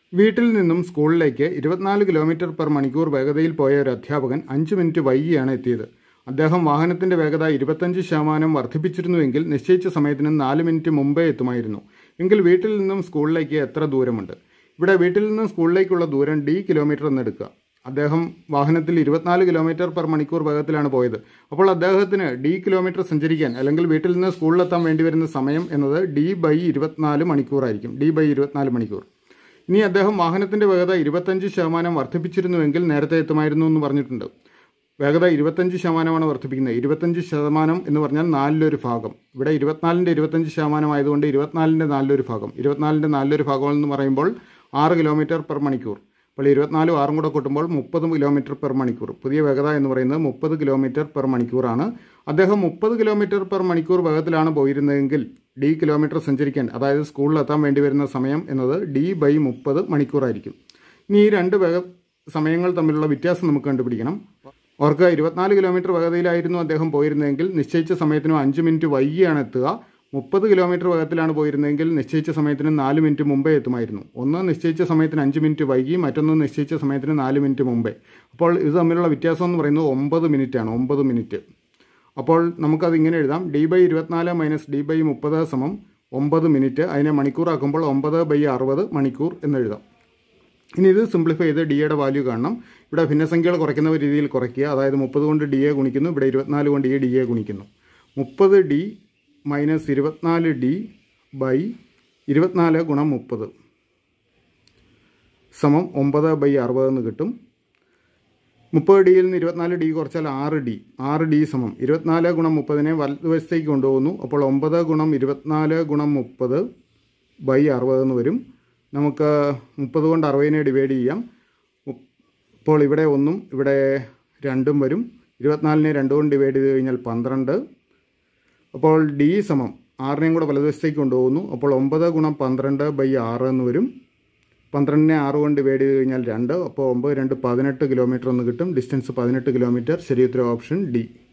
വീട്ടിൽ നിന്നും സ്കൂളിലേക്ക് ഇരുപത്തിനാല് കിലോമീറ്റർ പെർ മണിക്കൂർ വേഗതയിൽ പോയ ഒരു അധ്യാപകൻ അഞ്ച് മിനിറ്റ് വൈകിയാണ് എത്തിയത് അദ്ദേഹം വാഹനത്തിന്റെ വേഗത ഇരുപത്തഞ്ച് ശതമാനം വർദ്ധിപ്പിച്ചിരുന്നുവെങ്കിൽ നിശ്ചയിച്ച സമയത്തിന് നാല് മിനിറ്റ് മുമ്പേ എത്തുമായിരുന്നു എങ്കിൽ വീട്ടിൽ നിന്നും സ്കൂളിലേക്ക് എത്ര ദൂരമുണ്ട് ഇവിടെ വീട്ടിൽ നിന്നും സ്കൂളിലേക്കുള്ള ദൂരം ഡി കിലോമീറ്റർ എന്നെടുക്കുക അദ്ദേഹം വാഹനത്തിൽ ഇരുപത്തിനാല് കിലോമീറ്റർ പെർ മണിക്കൂർ വേഗത്തിലാണ് പോയത് അപ്പോൾ അദ്ദേഹത്തിന് ഡി കിലോമീറ്റർ സഞ്ചരിക്കാൻ അല്ലെങ്കിൽ വീട്ടിൽ നിന്ന് സ്കൂളിലെത്താൻ വേണ്ടി വരുന്ന സമയം എന്നത് ഡി ബൈ ഇരുപത്തിനാല് മണിക്കൂറായിരിക്കും ഡി ബൈ ഇരുപത്തിനാല് മണിക്കൂർ ഇനി അദ്ദേഹം വാഹനത്തിന്റെ വേഗത ഇരുപത്തഞ്ച് ശതമാനം വർദ്ധിപ്പിച്ചിരുന്നുവെങ്കിൽ നേരത്തെ എത്തുമായിരുന്നു എന്ന് പറഞ്ഞിട്ടുണ്ട് വേഗത ഇരുപത്തഞ്ച് ശതമാനമാണ് വർദ്ധിപ്പിക്കുന്നത് ഇരുപത്തഞ്ച് ശതമാനം എന്ന് പറഞ്ഞാൽ നാലിലൊരു ഭാഗം ഇവിടെ ഇരുപത്തിനാലിൻ്റെ ഇരുപത്തഞ്ച് ശതമാനം ആയതുകൊണ്ട് ഇരുപത്തിനാലിൻ്റെ നാലിലൊരു ഭാഗം ഇരുപത്തിനാലിൻ്റെ നാലിലൊരു ഭാഗം എന്ന് പറയുമ്പോൾ ആറ് കിലോമീറ്റർ പെർ മണിക്കൂർ അപ്പോൾ ഇരുപത്തിനാലും ആറും കൂടെ കൂട്ടുമ്പോൾ മുപ്പത് കിലോമീറ്റർ പെർ മണിക്കൂർ പുതിയ വേഗത എന്ന് പറയുന്നത് മുപ്പത് കിലോമീറ്റർ പെർ മണിക്കൂറാണ് അദ്ദേഹം മുപ്പത് കിലോമീറ്റർ പെർ മണിക്കൂർ വേഗത്തിലാണ് പോയിരുന്നതെങ്കിൽ ഡി കിലോമീറ്റർ സഞ്ചരിക്കാൻ അതായത് സ്കൂളിലെത്താൻ വേണ്ടി വരുന്ന സമയം എന്നത് ഡി ബൈ മുപ്പത് മണിക്കൂറായിരിക്കും ഇനി ഈ രണ്ട് വേഗ സമയങ്ങൾ തമ്മിലുള്ള വ്യത്യാസം നമുക്ക് കണ്ടുപിടിക്കണം ഓർക്കുക ഇരുപത്തിനാല് കിലോമീറ്റർ വേഗതയിലായിരുന്നു അദ്ദേഹം പോയിരുന്നതെങ്കിൽ നിശ്ചയിച്ച സമയത്തിനും അഞ്ച് മിനിറ്റ് വൈകിയാണ് എത്തുക മുപ്പത് കിലോമീറ്റർ വേഗത്തിലാണ് പോയിരുന്നതെങ്കിൽ നിശ്ചയിച്ച സമയത്തിന് നാല് മിനിറ്റ് മുമ്പേ എത്തുമായിരുന്നു ഒന്ന് നിശ്ചയിച്ച സമയത്തിന് അഞ്ച് മിനിറ്റ് വൈകി മറ്റൊന്ന് നിശ്ചയിച്ച സമയത്തിന് നാല് മിനിറ്റ് മുമ്പേ അപ്പോൾ ഇത് തമ്മിലുള്ള വ്യത്യാസം എന്ന് പറയുന്നത് ഒമ്പത് മിനിറ്റാണ് ഒമ്പത് മിനിറ്റ് അപ്പോൾ നമുക്കത് ഇങ്ങനെ എഴുതാം ഡി ബൈ ഇരുപത്തിനാല് മൈനസ് ഡി ബൈ മുപ്പത് സമം ഒമ്പത് മിനിറ്റ് അതിനെ മണിക്കൂറാക്കുമ്പോൾ ഒമ്പത് ബൈ അറുപത് മണിക്കൂർ എന്ന് എഴുതാം ഇനി ഇത് സിംപ്ലിഫൈ ചെയ്ത് ഡിയുടെ വാല്യൂ കാണണം ഇവിടെ ഭിന്നസംഖ്യകൾ കുറയ്ക്കുന്ന രീതിയിൽ കുറയ്ക്കുക അതായത് മുപ്പത് കൊണ്ട് ഡി എ ഗുണിക്കുന്നു ഇവിടെ ഇരുപത്തിനാല് കൊണ്ട് ഈ ഡി എ ഗുണിക്കുന്നു മുപ്പത് ഡി മൈനസ് ഇരുപത്തിനാല് ഡി ബൈ ഇരുപത്തിനാല് ഗുണം മുപ്പത് സമം ഒമ്പത് ബൈ അറുപത് എന്ന് കിട്ടും മുപ്പത് ഡിയിൽ നിന്ന് ഇരുപത്തിനാല് ഡി കുറച്ചാൽ ആറ് ഡി ആറ് ഡി സമം ഇരുപത്തിനാല് ഗുണം മുപ്പതിനെ വലതുവശത്തേക്ക് കൊണ്ടുപോകുന്നു അപ്പോൾ ഒമ്പത് ഗുണം ഇരുപത്തിനാല് ഗുണം മുപ്പത് ബൈ അറുപത് എന്ന് വരും നമുക്ക് മുപ്പത് കൊണ്ട് അറുപതിനെ ഡിവൈഡ് ചെയ്യാം ഇപ്പോൾ ഇവിടെ ഒന്നും ഇവിടെ രണ്ടും വരും ഇരുപത്തിനാലിനെ രണ്ട് കൊണ്ട് ഡിവൈഡ് ചെയ്ത് കഴിഞ്ഞാൽ പന്ത്രണ്ട് അപ്പോൾ ഡി സമം ആറിനെയും കൂടെ വലതുവശത്തേക്ക് കൊണ്ടുപോകുന്നു അപ്പോൾ ഒമ്പത് ഗുണം പന്ത്രണ്ട് ബൈ ആറ് എന്ന് വരും പന്ത്രണ്ടിനെ ആറ് കൊണ്ട് ഡിവൈഡ് ചെയ്ത് കഴിഞ്ഞാൽ രണ്ട് അപ്പോൾ ഒമ്പത് രണ്ട് പതിനെട്ട് കിലോമീറ്റർ എന്ന് കിട്ടും ഡിസ്റ്റൻസ് പതിനെട്ട് കിലോമീറ്റർ ശരി ഉത്തരം ഓപ്ഷൻ ഡി